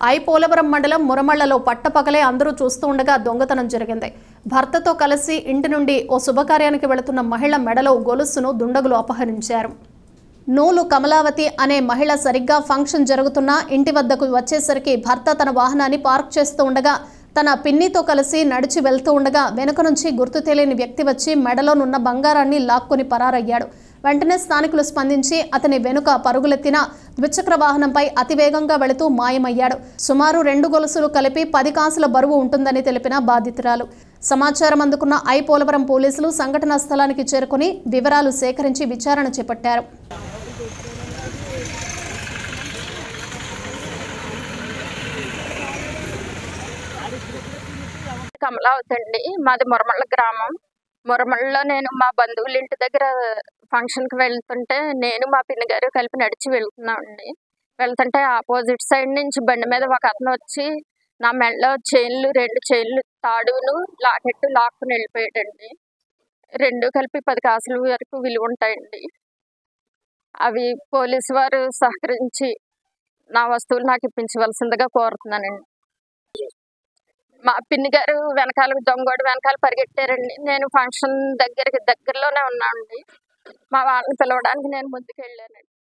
I Polavaram మండలం మురమళ్లలో పట్టపగలే అందరూ చూస్తూ ఉండగా దొంగతనం జరిగింది భర్తతో కలిసి ఇంటి నుండి ఓ శుభకార్యానికి వెళుతున్న మహిళ మెడలో గొలుసును దుండగులు అపహరించారు నూలు కమలావతి అనే మహిళ సరిగ్గా ఫంక్షన్ జరుగుతున్న ఇంటి వద్దకు వచ్చేసరికి భర్త తన వాహనాన్ని పార్క్ చేస్తూ ఉండగా తన పిన్నితో కలిసి నడిచి వెళ్తూ ఉండగా వెనుక నుంచి గుర్తు తెలియని వ్యక్తి వచ్చి మెడలోనున్న బంగారాన్ని లాక్కొని పరారయ్యాడు వెంటనే స్థానికులు స్పందించి అతని వెనుక పరుగులెత్తిన ద్విచక్ర వాహనంపై అతివేగంగా వెళుతూ మాయమయ్యాడు సుమారు రెండు గొలుసులు కలిపి పది కాసుల బరువు ఉంటుందని తెలిపిన బాధితురాలు సమాచారం అందుకున్న ఐ పోలవరం పోలీసులు సంఘటనా స్థలానికి చేరుకుని వివరాలు సేకరించి విచారణ చేపట్టారు కమలావతి అండి మాది మురమళ్ళ గ్రామం మురమళ్ళలో నేను మా బంధువుల ఇంటి దగ్గర ఫంక్షన్కి వెళ్తుంటే నేను మా పిన్ని గారు కలిపి నడిచి వెళ్తున్నామండి వెళ్తుంటే ఆపోజిట్ సైడ్ నుంచి బండి మీద ఒక అతను వచ్చి నా మెడలో చైన్లు రెండు చైన్లు తాడును లాకెట్టు లాక్కుని వెళ్ళిపోయాడండి రెండు కలిపి పది కాసుల వరకు విలువ ఉంటాయండి అవి పోలీసు వారు సహకరించి నా వస్తువులు నాకు ఇప్పించవలసిందిగా కోరుతున్నానండి మా పిన్ని గారు వెనకాల దొంగోడు వెనకాల పరిగెట్టారండి నేను ఫంక్షన్ దగ్గరికి దగ్గరలోనే ఉన్నానండి మా వాళ్ళని పిలవడానికి నేను ముందుకు వెళ్ళానండి